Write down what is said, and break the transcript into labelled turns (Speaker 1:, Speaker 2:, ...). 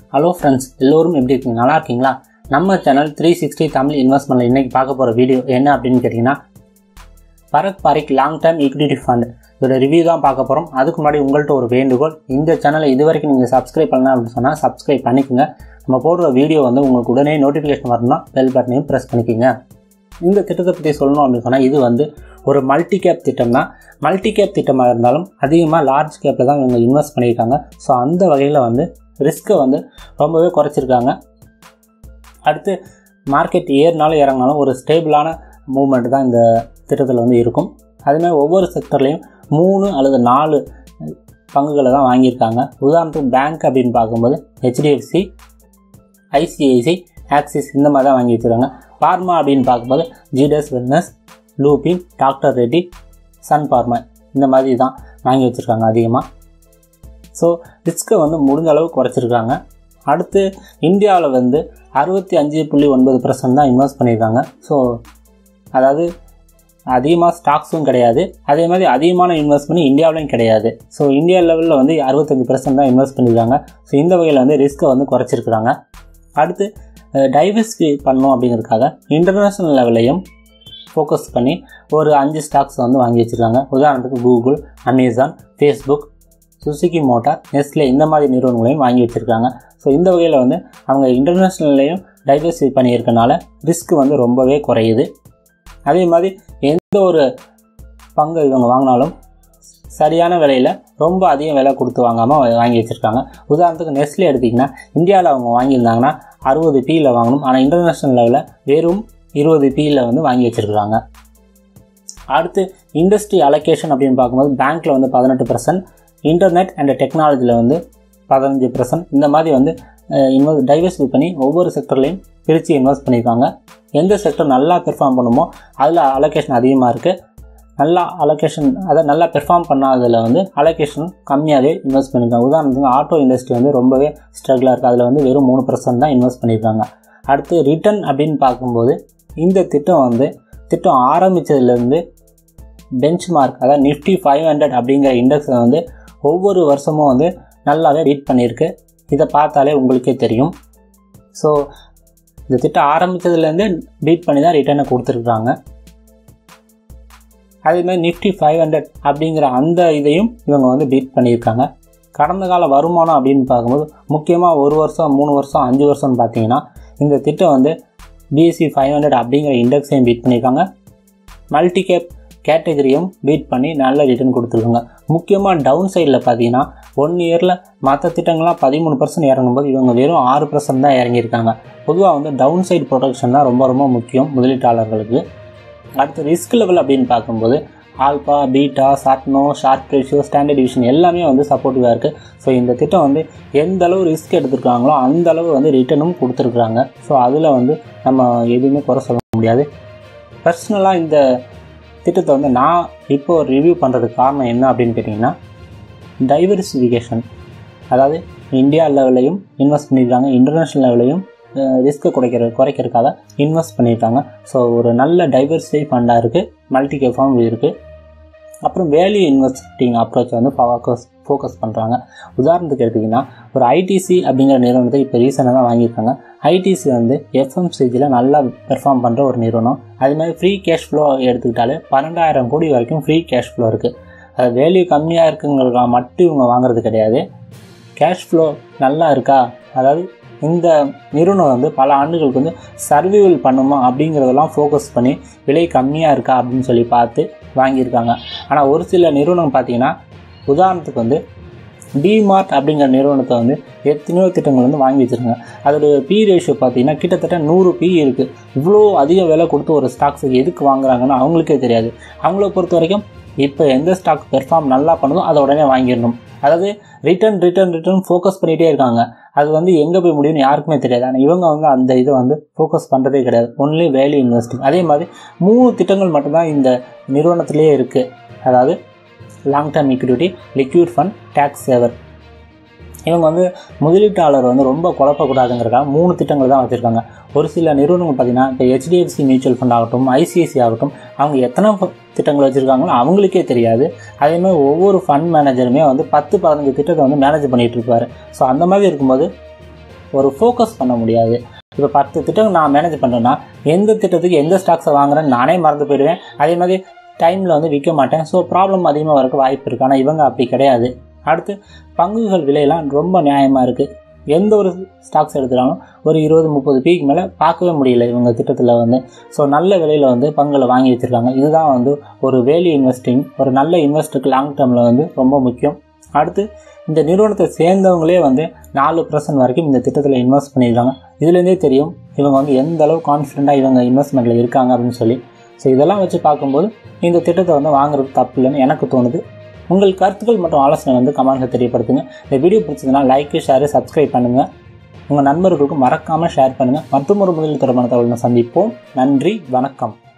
Speaker 1: hello friends எல்லோரும் எப்படி இருக்கீங்க நல்லா இருக்கீங்களா நம்ம சேனல் த்ரீ சிக்ஸ்டி தமிழ் இன்வெஸ்ட்மெண்ட்டில் இன்றைக்கி பார்க்க போகிற வீடியோ என்ன அப்படின்னு கேட்டிங்கன்னா Parag Parikh long term equity fund இதோட ரிவ்யூ தான் பார்க்க போகிறோம் அதுக்கு முன்னாடி உங்கள்கிட்ட ஒரு வேண்டுகோள் இந்த சேனலை இது வரைக்கும் நீங்கள் சப்ஸ்கிரைப் பண்ணலாம் அப்படின்னு சொன்னால் சப்ஸ்கிரைப் பண்ணிக்கோங்க நம்ம போடுற வீடியோ வந்து உங்களுக்கு உடனே நோட்டிஃபிகேஷன் வரணும்னா பெல் பட்டனையும் ப்ரெஸ் பண்ணிக்கோங்க இந்த திட்டத்தை பற்றி சொல்லணும் அப்படின்னு சொன்னால் இது வந்து ஒரு மல்டி கேப் திட்டம் தான் மல்டி கேப் திட்டமாக இருந்தாலும் அதிகமாக லார்ஜ் கேப்பில் தான் இவங்க இன்வெஸ்ட் பண்ணியிருக்காங்க ஸோ அந்த வகையில் வந்து ரிஸ்க்கை வந்து ரொம்பவே குறைச்சிருக்காங்க அடுத்து மார்க்கெட் ஏறினாலும் இறங்கினாலும் ஒரு ஸ்டேபிளான மூவ்மெண்ட் தான் இந்த திட்டத்தில் வந்து இருக்கும் அதுமாதிரி ஒவ்வொரு செக்டர்லேயும் மூணு அல்லது நாலு பங்குகளை தான் வாங்கியிருக்காங்க உதாரணத்துக்கு பேங்க் அப்படின்னு பார்க்கும்போது ஹெச்டிஎஃப்சி ஐசிஐசி ஆக்சிஸ் இந்த மாதிரி தான் வாங்கி வச்சுருக்காங்க ஃபார்மா அப்படின்னு பார்க்கும்போது Zydus wellness Lupin doctor Reddy sun pharma இந்த மாதிரி தான் வாங்கி வச்சுருக்காங்க அதிகமாக ஸோ ரிஸ்க்கை வந்து முடிஞ்ச அளவு குறைச்சிருக்காங்க அடுத்து இந்தியாவில் வந்து அறுபத்தி அஞ்சு புள்ளி ஒன்பது பர்சன்ட் தான் இன்வெஸ்ட் பண்ணியிருக்காங்க ஸோ அதாவது அதிகமாக ஸ்டாக்ஸும் கிடையாது அதே மாதிரி அதிகமான இன்வெஸ்ட்மெண்ட் இந்தியாவிலையும் கிடையாது ஸோ இந்தியா லெவலில் வந்து அறுபத்தஞ்சு பர்சன்ட் தான் இன்வெஸ்ட் பண்ணியிருக்காங்க ஸோ இந்த வகையில் வந்து ரிஸ்க்கை வந்து குறைச்சிருக்கிறாங்க அடுத்து டைவர்சிஃபை பண்ணணும் அப்படிங்கிறதுக்காக இன்டர்நேஷ்னல் லெவலையும் ஃபோக்கஸ் பண்ணி ஒரு அஞ்சு ஸ்டாக்ஸ் வந்து வாங்கி வச்சுருக்காங்க உதாரணத்துக்கு Google Amazon Facebook Suzuki motor Nestle இந்த மாதிரி நிறுவனங்களையும் வாங்கி வச்சுருக்காங்க ஸோ இந்த வகையில் வந்து அவங்க இன்டர்நேஷ்னல்லையும் டைவர்சிஃபை பண்ணியிருக்கனால ரிஸ்க் வந்து ரொம்பவே குறையுது அதே மாதிரி எந்த ஒரு பங்கு இவங்க வாங்கினாலும் சரியான விலையில் ரொம்ப அதிக விலை கொடுத்து வாங்காமல் வாங்கி வச்சுருக்காங்க உதாரணத்துக்கு நெஸ்லே எடுத்திங்கன்னா இந்தியாவில் அவங்க வாங்கியிருந்தாங்கன்னா அறுபது பியில் வாங்கணும் ஆனால் இன்டர்நேஷ்னல் லெவலில் வெறும் இருபது பியில் வந்து வாங்கி வச்சுருக்காங்க அடுத்து இண்டஸ்ட்ரி அலோகேஷன் அப்படின்னு பார்க்கும்போது பேங்க்கில் வந்து பதினெட்டு பர்சன்ட் இன்டர்நெட் அண்ட் டெக்னாலஜியில் வந்து பதினஞ்சு பர்சன்ட் இந்த மாதிரி வந்து இன்வெஸ்ட் டைவர்சிஃபை பண்ணி ஒவ்வொரு செக்டர்லையும் பிரித்து இன்வெஸ்ட் பண்ணியிருக்காங்க எந்த செக்டர் நல்லா பெர்ஃபார்ம் பண்ணுமோ அதில் அலோகேஷன் அதிகமாக இருக்குது நல்லா அலோகேஷன் அதை நல்லா பெர்ஃபார்ம் பண்ணாததில் வந்து அலோகேஷன் கம்மியாகவே இன்வெஸ்ட் பண்ணியிருக்காங்க உதாரணத்துக்கு ஆட்டோ இண்டஸ்ட்ரி வந்து ரொம்பவே ஸ்ட்ரகிளாக இருக்குது அதில் வந்து வெறும் மூணு பர்சன்ட் தான் இன்வெஸ்ட் பண்ணியிருக்காங்க அடுத்து ரிட்டர்ன் அப்படின்னு பார்க்கும்போது இந்த திட்டம் வந்து திட்டம் ஆரம்பித்ததுலேருந்து பெஞ்ச் மார்க் அதாவது நிஃப்டி ஃபைவ் ஹண்ட்ரட் அப்படிங்கிற இண்டெக்ஸை வந்து ஒவ்வொரு வருஷமும் வந்து நல்லாவே ரீட் பண்ணியிருக்கு இதை பார்த்தாலே உங்களுக்கே தெரியும் ஸோ இந்த திட்டம் ஆரம்பித்ததுலேருந்து பீட் பண்ணி தான் ரிட்டர்னை கொடுத்துருக்குறாங்க அதேமாதிரி நிஃப்டி ஃபைவ் ஹண்ட்ரட் அப்படிங்கிற அந்த இதையும் இவங்க வந்து பீட் பண்ணியிருக்காங்க கடந்த கால வருமானம் அப்படின்னு பார்க்கும்போது முக்கியமாக ஒரு வருஷம் மூணு வருஷம் அஞ்சு வருஷம்னு பார்த்தீங்கன்னா இந்த திட்டம் வந்து பிஎஸ்சி ஃபைவ் ஹண்ட்ரட் அப்படிங்கிற இண்டெக்ஸையும் பீட் பண்ணியிருக்காங்க மல்டி கேப் கேட்டகரியும் பீட் பண்ணி நல்ல ரிட்டர்ன் கொடுத்துருக்காங்க முக்கியமாக டவுன் சைடில் பார்த்தீங்கன்னா ஒன் இயரில் மற்ற திட்டங்கள்லாம் பதிமூணு பர்சன்ட் இறங்கும்போது இவங்க வெறும் ஆறு பர்சன்ட் தான் இறங்கியிருக்காங்க பொதுவாக வந்து டவுன் சைடு ப்ரொடக்ஷன் தான் ரொம்ப ரொம்ப முக்கியம் முதலீட்டாளர்களுக்கு அடுத்து ரிஸ்க் லெவல் அப்படின்னு பார்க்கும்போது ஆல்பா பீட்டா சாட்னோ ஷார்ட் ரேஷியோ ஸ்டாண்டர்ட் டிவிஷன் எல்லாமே வந்து சப்போர்ட்டிவாக இருக்குது ஸோ இந்த திட்டம் வந்து எந்த அளவு ரிஸ்க் எடுத்துருக்காங்களோ அந்த அளவு வந்து ரிட்டர்னும் கொடுத்துருக்குறாங்க ஸோ அதில் வந்து நம்ம எதுவுமே குறை சொல்ல முடியாது பர்சனலாக இந்த திட்டத்தை வந்து நான் இப்போ ரிவ்யூ பண்ணுறதுக்கு காரணம் என்ன அப்படின்னு கேட்டிங்கன்னா டைவர்சிஃபிகேஷன் அதாவது இந்தியா லெவலையும் இன்வெஸ்ட் பண்ணியிருக்காங்க இன்டர்நேஷ்னல் லெவலையும் ரிஸ்க்கை குறைக்கிற குறைக்கிறதுக்காக இன்வெஸ்ட் பண்ணியிருக்காங்க ஸோ ஒரு நல்ல டைவர்சிஃபை ஃபண்டாக இருக்குது மல்டி கேஃபார்ம் இருக்குது அப்புறம் வேல்யூ இன்வெஸ்டிங் அப்ரோச் வந்து ஃபோக்கஸ் ஃபோக்கஸ் பண்ணுறாங்க உதாரணத்துக்கு எடுத்திங்கன்னா ஒரு ஐடிசி அப்படிங்கிற நிறுவனத்தை இப்போ ரீசெண்டாக தான் வாங்கியிருக்காங்க ஐடிசி வந்து எஃப்எம்சிஜியில் நல்லா பெர்ஃபார்ம் பண்ணுற ஒரு நிறுவனம் அது மாதிரி ஃப்ரீ கேஷ் ஃப்ளோ எடுத்துக்கிட்டாலே பன்னெண்டாயிரம் கோடி வரைக்கும் ஃப்ரீ கேஷ் ஃப்ளோ இருக்குது அது வேல்யூ கம்மியாக இருக்குங்கிறதுக்காக மட்டும் இவங்க வாங்குறது கிடையாது கேஷ் ஃப்ளோ நல்லா இருக்கா அதாவது இந்த நிறுவனம் வந்து பல ஆண்டுகளுக்கு வந்து சர்வைவல் பண்ணுமா அப்படிங்கிறதெல்லாம் ஃபோக்கஸ் பண்ணி விலை கம்மியாக இருக்கா அப்படின்னு சொல்லி பார்த்து வாங்கியிருக்காங்க ஆனால் ஒரு சில நிறுவனம் பார்த்திங்கன்னா உதாரணத்துக்கு வந்து டிமார்ட் அப்படிங்கிற நிறுவனத்தை வந்து எத்தனையோ திட்டங்கள் வந்து வாங்கி வச்சுருக்காங்க அதோட பி ரேஷியோ பார்த்தீங்கன்னா கிட்டத்தட்ட நூறு பி இருக்குது இவ்வளோ அதிக விலை கொடுத்து ஒரு ஸ்டாக்ஸுக்கு எதுக்கு வாங்குறாங்கன்னு அவங்களுக்கே தெரியாது அவங்கள பொறுத்த வரைக்கும் இப்போ எந்த ஸ்டாக் பெர்ஃபார்ம் நல்லா பண்ணுதோ அதை உடனே வாங்கிடணும் அதாவது ரிட்டர்ன் ரிட்டர்ன் ரிட்டர்ன் ஃபோக்கஸ் பண்ணிகிட்டே இருக்காங்க அது வந்து எங்கே போய் முடியும்னு யாருக்குமே தெரியாது ஆனால் இவங்க வந்து அந்த இதை வந்து ஃபோக்கஸ் பண்ணுறதே கிடையாது ஒன்லி வேல்யூ இன்வெஸ்டிங் அதே மாதிரி மூணு திட்டங்கள் மட்டும்தான் இந்த நிறுவனத்திலேயே இருக்குது அதாவது long term equity liquid fund tax saver இவங்க வந்து முதலீட்டாளர் வந்து ரொம்ப குழப்பக்கூடாதுங்கிறக்காக மூணு திட்டங்கள் தான் வச்சுருக்காங்க ஒரு சில நிறுவனங்கள் பார்த்திங்கன்னா இப்போ ஹெச்டிஎஃப்சி மியூச்சுவல் ஃபண்ட் ஆகட்டும் ஐசிஐசி ஆகட்டும் அவங்க எத்தனை திட்டங்கள் வச்சுருக்காங்களோ அவங்களுக்கே தெரியாது அதேமாதிரி ஒவ்வொரு ஃபண்ட் மேனேஜருமே வந்து பத்து பதினஞ்சு திட்டத்தை வந்து மேனேஜ் பண்ணிகிட்டு இருப்பார் ஸோ அந்த மாதிரி இருக்கும்போது ஒரு ஃபோக்கஸ் பண்ண முடியாது இப்போ பத்து திட்டம் நான் மேனேஜ் பண்ணுறேன்னா எந்த திட்டத்துக்கு எந்த ஸ்டாக்ஸை வாங்குறேன்னு நானே மறந்து போயிடுவேன் அதே மாதிரி டைமில் வந்து விற்க மாட்டேன் ஸோ ப்ராப்ளம் அதிகமாக வரக்கு வாய்ப்பு இருக்குது ஆனால் இவங்க அப்படி கிடையாது அடுத்து பங்குகள் விலையெல்லாம் ரொம்ப நியாயமாக இருக்குது எந்த ஒரு ஸ்டாக்ஸ் எடுத்துட்டாலும் ஒரு இருபது முப்பது பீக்கு மேலே பார்க்கவே முடியல இவங்க திட்டத்தில் வந்து ஸோ நல்ல விலையில் வந்து பங்குகளை வாங்கி வச்சுருக்காங்க இதுதான் வந்து ஒரு வேல்யூ இன்வெஸ்டிங் ஒரு நல்ல இன்வெஸ்ட்டுக்கு லாங் டேர்மில் வந்து ரொம்ப முக்கியம் அடுத்து இந்த நிறுவனத்தை சேர்ந்தவங்களே வந்து நாலு பர்சன்ட் வரைக்கும் இந்த திட்டத்தில் இன்வெஸ்ட் பண்ணியிருக்காங்க இதுலேருந்தே தெரியும் இவங்க வந்து எந்த அளவு கான்ஃபிடென்ட்டாக இவங்க இன்வெஸ்ட்மெண்ட்டில் இருக்காங்க அப்படின்னு சொல்லி ஸோ இதெல்லாம் வச்சு பார்க்கும்போது இந்த திட்டத்தை வந்து வாங்குறது தப்பு இல்லைன்னு எனக்கு தோணுது உங்கள் கருத்துக்கள் மற்றும் ஆலோசனை வந்து கமெண்ட்ஸை தெரியப்படுத்துங்க இந்த வீடியோ பிடிச்சதுன்னா லைக்கு ஷேரு சப்ஸ்கிரைப் பண்ணுங்கள் உங்கள் நண்பர்களுக்கும் மறக்காமல் ஷேர் பண்ணுங்கள் மற்றும் ஒரு முதலில் தொடர்பான தகவல் சந்திப்போம் நன்றி வணக்கம்